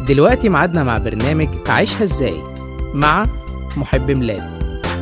دلوقتي ميعادنا مع برنامج عيشها ازاي مع محب ميلاد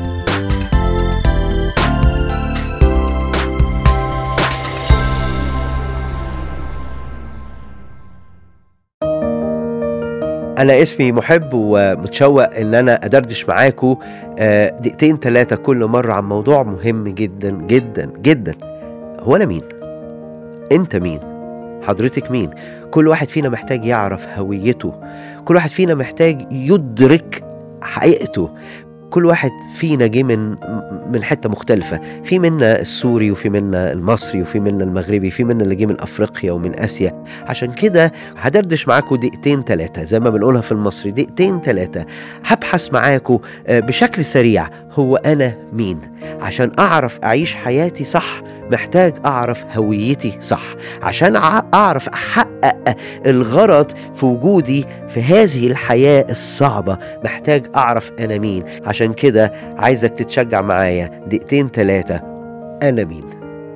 أنا اسمي محب ومتشوق إن أنا أدردش معاكم آه، دقيقتين ثلاثة كل مرة عن موضوع مهم جدا جدا جدا هو أنا مين؟ أنت مين؟ حضرتك مين؟ كل واحد فينا محتاج يعرف هويته كل واحد فينا محتاج يدرك حقيقته كل واحد فينا جه من من حته مختلفه في منا السوري وفي منا المصري وفي منا المغربي في منا اللي جه من افريقيا ومن اسيا عشان كده هدردش معاكم دقيقتين ثلاثه زي ما بنقولها في المصري دقيقتين ثلاثه هبحث معاكم آه، بشكل سريع هو انا مين عشان اعرف اعيش حياتي صح محتاج اعرف هويتي صح عشان أع- اعرف احقق الغرض في وجودي في هذه الحياه الصعبه محتاج اعرف انا مين عشان كده عايزك تتشجع معايا دقيقتين ثلاثه انا مين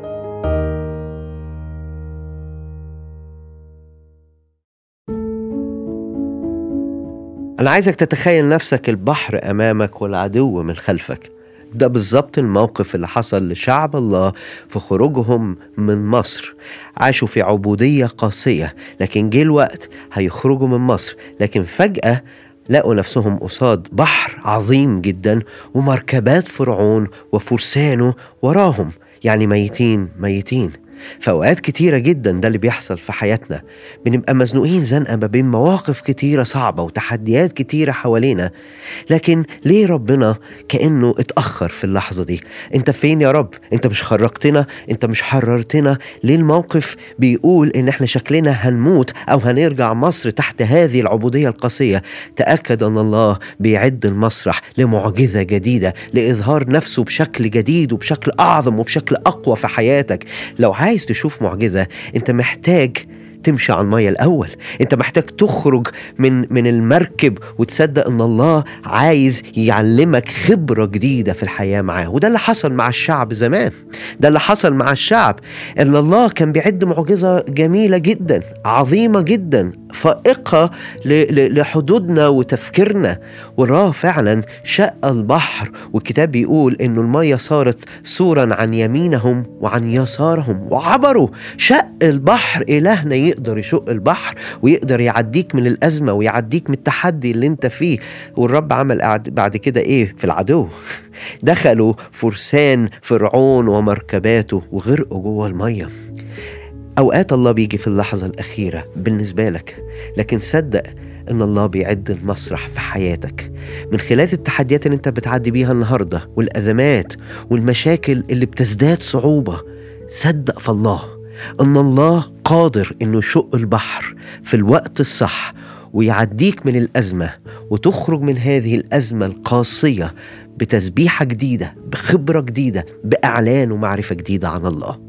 أنا عايزك تتخيل نفسك البحر أمامك والعدو من خلفك ده بالظبط الموقف اللي حصل لشعب الله في خروجهم من مصر عاشوا في عبودية قاسية لكن جه الوقت هيخرجوا من مصر لكن فجأة لقوا نفسهم قصاد بحر عظيم جدا ومركبات فرعون وفرسانه وراهم يعني ميتين ميتين في اوقات كتيرة جدا ده اللي بيحصل في حياتنا بنبقى مزنوقين زنقة ما بين مواقف كتيرة صعبة وتحديات كتيرة حوالينا لكن ليه ربنا كأنه اتأخر في اللحظة دي انت فين يا رب انت مش خرجتنا انت مش حررتنا ليه الموقف بيقول ان احنا شكلنا هنموت او هنرجع مصر تحت هذه العبودية القاسية تأكد ان الله بيعد المسرح لمعجزة جديدة لإظهار نفسه بشكل جديد وبشكل أعظم وبشكل أقوى في حياتك لو عايز تشوف معجزة انت محتاج تمشي على المية الأول أنت محتاج تخرج من من المركب وتصدق أن الله عايز يعلمك خبرة جديدة في الحياة معاه وده اللي حصل مع الشعب زمان ده اللي حصل مع الشعب أن الله كان بيعد معجزة جميلة جدا عظيمة جدا فائقة ل- ل- لحدودنا وتفكيرنا وراه فعلا شق البحر والكتاب بيقول انه المية صارت سورا عن يمينهم وعن يسارهم وعبروا شق البحر إلهنا يقدر يشق البحر ويقدر يعديك من الأزمة ويعديك من التحدي اللي انت فيه والرب عمل قعد- بعد كده ايه في العدو دخلوا فرسان فرعون ومركباته وغرقوا جوه الميه اوقات الله بيجي في اللحظه الاخيره بالنسبه لك لكن صدق ان الله بيعد المسرح في حياتك من خلال التحديات اللي انت بتعدي بيها النهارده والازمات والمشاكل اللي بتزداد صعوبه صدق في الله ان الله قادر انه يشق البحر في الوقت الصح ويعديك من الازمه وتخرج من هذه الازمه القاسيه بتسبيحه جديده بخبره جديده باعلان ومعرفه جديده عن الله